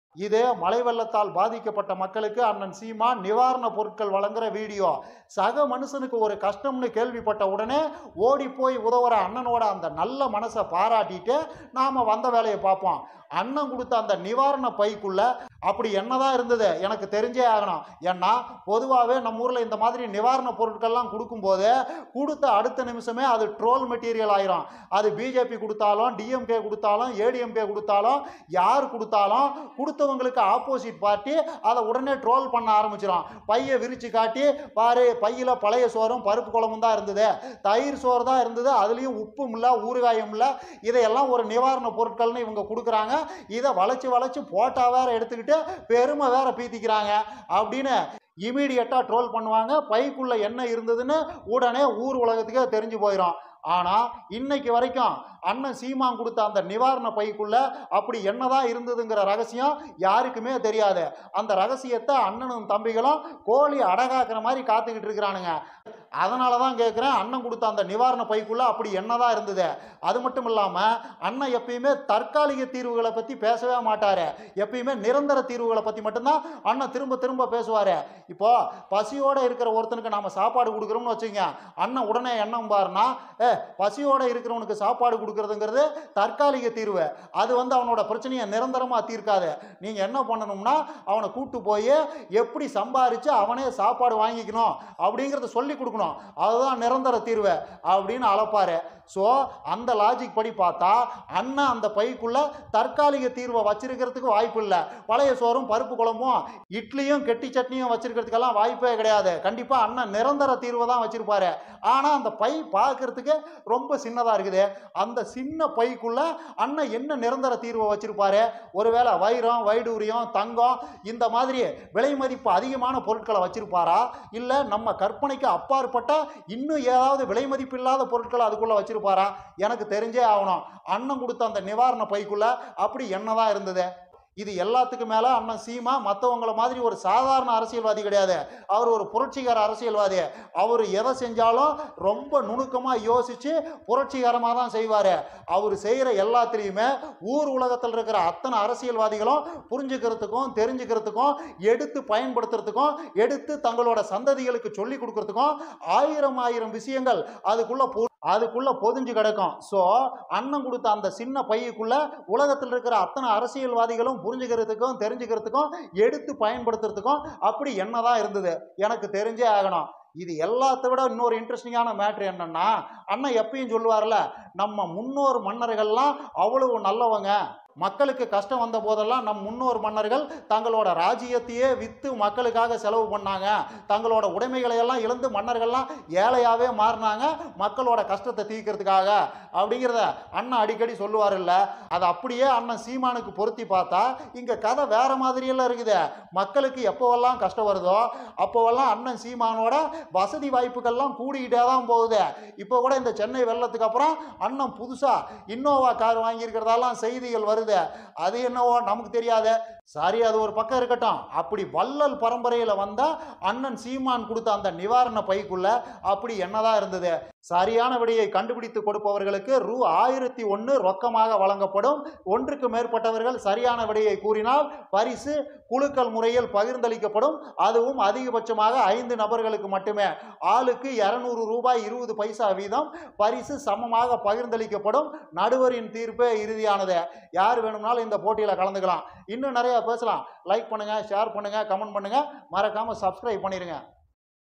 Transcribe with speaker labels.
Speaker 1: இது மழை வெள்ளத்தால் பாதிக்கப்பட்ட மக்களுக்கு அண்ணன் சீமான் நிவாரண பொருட்கள் வழங்குற வீடியோ சக மனுஷனுக்கு ஒரு கஷ்டம்னு கேள்விப்பட்ட உடனே ஓடி போய் உதவுற அண்ணனோட அந்த நல்ல மனசை பாராட்டிட்டு நாம வந்த வேலையை பார்ப்போம் அண்ணன் கொடுத்த அந்த நிவாரண பைக்குள்ள அப்படி என்னதான் இருந்தது எனக்கு தெரிஞ்சே ஆகணும் ஏன்னா பொதுவாகவே நம்ம ஊரில் இந்த மாதிரி நிவாரண பொருட்கள்லாம் கொடுக்கும்போது கொடுத்த அடுத்த நிமிஷமே அது ட்ரோல் மெட்டீரியல் ஆயிரும் அது பிஜேபி கொடுத்தாலும் டிஎம்கே கொடுத்தாலும் ஏடிஎம்கே கொடுத்தாலும் யார் கொடுத்தாலும் கொடுத்தவங்களுக்கு ஆப்போசிட் பார்ட்டி அதை உடனே ட்ரோல் பண்ண ஆரம்பிச்சிடும் பையை விரிச்சு காட்டி பாரு பையில் பழைய சோறும் பருப்பு குழம்பும் தான் இருந்தது தயிர் சோறு தான் இருந்தது அதுலேயும் உப்பும் இல்லை ஊறுகாயும் இல்லை இதையெல்லாம் ஒரு நிவாரண பொருட்கள்னு இவங்க கொடுக்குறாங்க இதை வளைச்சு வளைச்சு போட்டா வேற எடுத்துக்கிட்டு பெருமை வேற பீத்திக்கிறாங்க அப்படின்னு இமீடியட்டாக ட்ரோல் பண்ணுவாங்க பைக்குள்ள என்ன இருந்ததுன்னு உடனே ஊர் உலகத்துக்கே தெரிஞ்சு போயிடும் ஆனால் இன்னைக்கு வரைக்கும் அண்ணன் சீமான் கொடுத்த அந்த நிவாரண பைக்குள்ள அப்படி என்னதான் இருந்ததுங்கிற ரகசியம் யாருக்குமே தெரியாது அந்த ரகசியத்தை அண்ணனும் தம்பிகளும் கோழி அடகாக்குற மாதிரி காத்துக்கிட்டு இருக்கிறானுங்க அதனால தான் கேட்குறேன் அண்ணன் கொடுத்த அந்த நிவாரண பைக்குள்ள அப்படி என்னதான் இருந்தது அது மட்டும் இல்லாமல் அண்ணன் எப்பயுமே தற்காலிக தீர்வுகளை பற்றி பேசவே மாட்டார் எப்பயுமே நிரந்தர தீர்வுகளை பற்றி மட்டும்தான் அண்ணன் திரும்ப திரும்ப பேசுவார் இப்போ பசியோடு இருக்கிற ஒருத்தனுக்கு நாம் சாப்பாடு கொடுக்குறோம்னு வச்சுங்க அண்ணன் உடனே எண்ணம் பாருன்னா ஏ பசியோடு இருக்கிறவனுக்கு சாப்பாடு கொடுக்கறதுங்கிறது தற்காலிக தீர்வு அது வந்து அவனோட பிரச்சனையை நிரந்தரமாக தீர்க்காது நீங்கள் என்ன பண்ணணும்னா அவனை கூட்டு போய் எப்படி சம்பாரித்து அவனே சாப்பாடு வாங்கிக்கணும் அப்படிங்கிறத சொல்லி கொடுக்கணும் அதுதான் நிரந்தர தீர்வு அப்படின்னு அளப்பாரு ஸோ அந்த லாஜிக் படி பார்த்தா அண்ணன் அந்த பைக்குள்ள தற்காலிக தீர்வை வச்சிருக்கிறதுக்கு வாய்ப்பு இல்லை பழைய சோறும் பருப்பு குழம்பும் இட்லியும் கெட்டி சட்னியும் வச்சிருக்கிறதுக்கெல்லாம் வாய்ப்பே கிடையாது கண்டிப்பாக அண்ணன் நிரந்தர தீர்வை தான் வச்சிருப்பாரு ஆனால் அந்த பை பார்க்கறதுக்கு ரொம்ப சின்னதாக இருக்குது அந்த சின்ன பைக்குள்ள அண்ணன் என்ன நிரந்தர தீர்வை வச்சிருப்பாரு ஒருவேளை வைரம் வைடூரியம் தங்கம் இந்த மாதிரி விலை மதிப்பு அதிகமான பொருட்களை வச்சிருப்பாரா இல்லை நம்ம கற்பனைக்கு அப்பாற்பட்ட இன்னும் ஏதாவது விலை மதிப்பு இல்லாத பொருட்களை அதுக்குள்ள வச்சிருப்பாரா எனக்கு தெரிஞ்சே ஆகணும் அண்ணன் கொடுத்த அந்த நிவாரண பைக்குள்ள அப்படி என்னதான் இருந்தது இது எல்லாத்துக்கும் மேலே அண்ணன் சீமா மற்றவங்கள மாதிரி ஒரு சாதாரண அரசியல்வாதி கிடையாது அவர் ஒரு புரட்சிகர அரசியல்வாதி அவர் எதை செஞ்சாலும் ரொம்ப நுணுக்கமாக யோசித்து புரட்சிகரமாக தான் செய்வார் அவர் செய்கிற எல்லாத்துலேயுமே ஊர் உலகத்தில் இருக்கிற அத்தனை அரசியல்வாதிகளும் புரிஞ்சுக்கிறதுக்கும் தெரிஞ்சுக்கிறதுக்கும் எடுத்து பயன்படுத்துறதுக்கும் எடுத்து தங்களோட சந்ததிகளுக்கு சொல்லி கொடுக்கறதுக்கும் ஆயிரம் ஆயிரம் விஷயங்கள் அதுக்குள்ள பொ- அதுக்குள்ள பொதிஞ்சு கிடக்கும் ஸோ அண்ணன் கொடுத்த அந்த சின்ன பையுக்குள்ள உலகத்தில் இருக்கிற அத்தனை அரசியல்வாதிகளும் புரிஞ்சுக்கிறதுக்கும் தெரிஞ்சுக்கிறதுக்கும் எடுத்து பயன்படுத்துறதுக்கும் அப்படி என்னதான் இருந்தது எனக்கு தெரிஞ்சே ஆகணும் இது எல்லாத்த விட இன்னொரு இன்ட்ரெஸ்டிங்கான மேட்ரு என்னன்னா அண்ணன் எப்பயும் சொல்லுவார்ல நம்ம முன்னோர் மன்னர்கள்லாம் அவ்வளவு நல்லவங்க மக்களுக்கு கஷ்டம் வந்த போதெல்லாம் நம் முன்னோர் மன்னர்கள் தங்களோட ராஜ்யத்தையே விற்று மக்களுக்காக செலவு பண்ணாங்க தங்களோட உடைமைகளை எல்லாம் இழந்து மன்னர்கள்லாம் ஏழையாகவே மாறினாங்க மக்களோட கஷ்டத்தை தீர்க்கறதுக்காக அப்படிங்கிறத அண்ணன் அடிக்கடி சொல்லுவார் இல்லை அதை அப்படியே அண்ணன் சீமானுக்கு பொருத்தி பார்த்தா இங்கே கதை வேற மாதிரியெல்லாம் இருக்குது மக்களுக்கு எப்போவெல்லாம் கஷ்டம் வருதோ அப்போவெல்லாம் அண்ணன் சீமானோட வசதி வாய்ப்புகள்லாம் கூடிக்கிட்டே தான் போகுது இப்போ கூட இந்த சென்னை வெள்ளத்துக்கு அப்புறம் அண்ணன் புதுசாக இன்னோவா கார் வாங்கியிருக்கிறதாலாம் செய்திகள் வருது அது என்னவோ நமக்கு தெரியாது சரி அது ஒரு பக்கம் இருக்கட்டும் அப்படி வள்ளல் பரம்பரையில் வந்தால் அண்ணன் சீமான் கொடுத்த அந்த நிவாரண பைக்குள்ள அப்படி என்னதான் இருந்தது சரியான விடையை கண்டுபிடித்து கொடுப்பவர்களுக்கு ரூ ஆயிரத்தி ஒன்று ரொக்கமாக வழங்கப்படும் ஒன்றுக்கு மேற்பட்டவர்கள் சரியான விடையை கூறினால் பரிசு குலுக்கல் முறையில் பகிர்ந்தளிக்கப்படும் அதுவும் அதிகபட்சமாக ஐந்து நபர்களுக்கு மட்டுமே ஆளுக்கு இரநூறு ரூபாய் இருபது பைசா வீதம் பரிசு சமமாக பகிர்ந்தளிக்கப்படும் நடுவரின் தீர்ப்பே இறுதியானது யார் வேணும்னாலும் இந்த போட்டியில் கலந்துக்கலாம் இன்னும் நிறைய பேசலாம் லைக் பண்ணுங்க ஷேர் பண்ணுங்க கமெண்ட் பண்ணுங்க மறக்காம சப்ஸ்கிரைப் பண்ணிடுங்க